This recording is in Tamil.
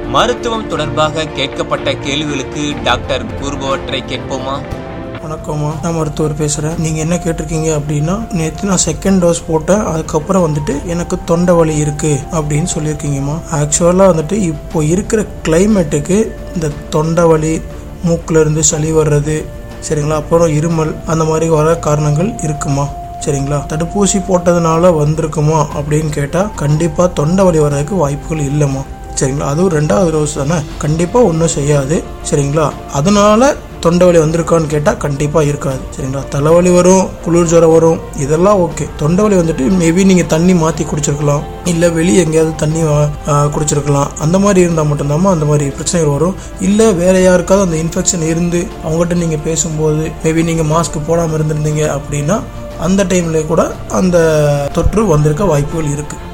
மருத்துவம் தொடர்பாக கேட்கப்பட்ட கேள்விகளுக்கு டாக்டர் கூறுபவற்றை கேட்போமா வணக்கம்மா நான் மருத்துவர் பேசுகிறேன் நீங்கள் என்ன கேட்டிருக்கீங்க அப்படின்னா நேற்று நான் செகண்ட் டோஸ் போட்டேன் அதுக்கப்புறம் வந்துட்டு எனக்கு தொண்டை வலி இருக்குது அப்படின்னு சொல்லியிருக்கீங்கம்மா ஆக்சுவலாக வந்துட்டு இப்போ இருக்கிற கிளைமேட்டுக்கு இந்த தொண்டை வலி மூக்குல இருந்து சளி வர்றது சரிங்களா அப்புறம் இருமல் அந்த மாதிரி வர காரணங்கள் இருக்குமா சரிங்களா தடுப்பூசி போட்டதுனால வந்திருக்குமா அப்படின்னு கேட்டால் கண்டிப்பாக தொண்டை வலி வர்றதுக்கு வாய்ப்புகள் இல்லைம்மா சரிங்களா அதுவும் ரெண்டாவது டோஸ் தானே கண்டிப்பாக ஒன்றும் செய்யாது சரிங்களா அதனால தொண்டை வலி வந்திருக்கான்னு கேட்டால் கண்டிப்பாக இருக்காது சரிங்களா தலைவலி வரும் குளிர் ஜுரம் வரும் இதெல்லாம் ஓகே தொண்டை வலி வந்துட்டு மேபி நீங்கள் தண்ணி மாற்றி குடிச்சிருக்கலாம் இல்லை வெளியே எங்கேயாவது தண்ணி ஆ, குடிச்சிருக்கலாம் அந்த மாதிரி இருந்தால் மட்டும்தாம்மா அந்த மாதிரி பிரச்சனைகள் வரும் இல்லை வேற யாருக்காவது அந்த இன்ஃபெக்ஷன் இருந்து அவங்ககிட்ட நீங்கள் பேசும்போது மேபி நீங்கள் மாஸ்க் போடாமல் இருந்திருந்தீங்க அப்படின்னா அந்த டைம்ல கூட அந்த தொற்று வந்திருக்க வாய்ப்புகள் இருக்குது